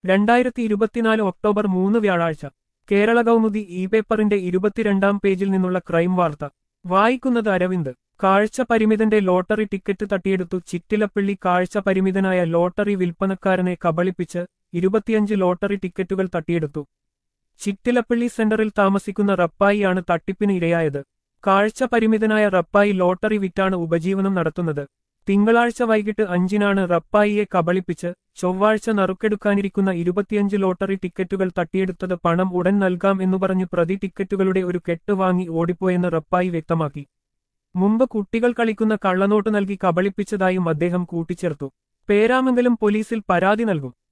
രണ്ടായിരത്തി ഇരുപത്തിനാല് ഒക്ടോബർ മൂന്ന് വ്യാഴാഴ്ച കേരള കൗമുദി ഇ പേപ്പറിന്റെ ഇരുപത്തിരണ്ടാം പേജിൽ നിന്നുള്ള ക്രൈം വാർത്ത വായിക്കുന്നത് അരവിന്ദ് കാഴ്ച പരിമിതന്റെ ലോട്ടറി ടിക്കറ്റ് തട്ടിയെടുത്തു ചിറ്റിലപ്പള്ളി കാഴ്ച പരിമിതനായ ലോട്ടറി വിൽപ്പനക്കാരനെ കബളിപ്പിച്ച് ഇരുപത്തിയഞ്ച് ലോട്ടറി ടിക്കറ്റുകൾ തട്ടിയെടുത്തു ചിറ്റിലപ്പള്ളി സെന്ററിൽ താമസിക്കുന്ന റപ്പായിയാണ് തട്ടിപ്പിന് ഇരയായത് കാഴ്ച പരിമിതനായ റപ്പായി ലോട്ടറി വിറ്റാണ് ഉപജീവനം നടത്തുന്നത് തിങ്കളാഴ്ച വൈകിട്ട് അഞ്ചിനാണ് റപ്പായിയെ കബളിപ്പിച്ച് ചൊവ്വാഴ്ച നറുക്കെടുക്കാനിരിക്കുന്ന ഇരുപത്തിയഞ്ച് ലോട്ടറി ടിക്കറ്റുകൾ തട്ടിയെടുത്തത് പണം ഉടൻ നൽകാം എന്നു പറഞ്ഞ് പ്രതി ടിക്കറ്റുകളുടെ ഒരു കെട്ട് വാങ്ങി ഓടിപ്പോയെന്ന് റപ്പായി വ്യക്തമാക്കി മുമ്പ് കുട്ടികൾ കളിക്കുന്ന കള്ളനോട്ട് നൽകി കബളിപ്പിച്ചതായും അദ്ദേഹം കൂട്ടിച്ചേർത്തു പേരാമംഗലം പോലീസിൽ പരാതി നൽകും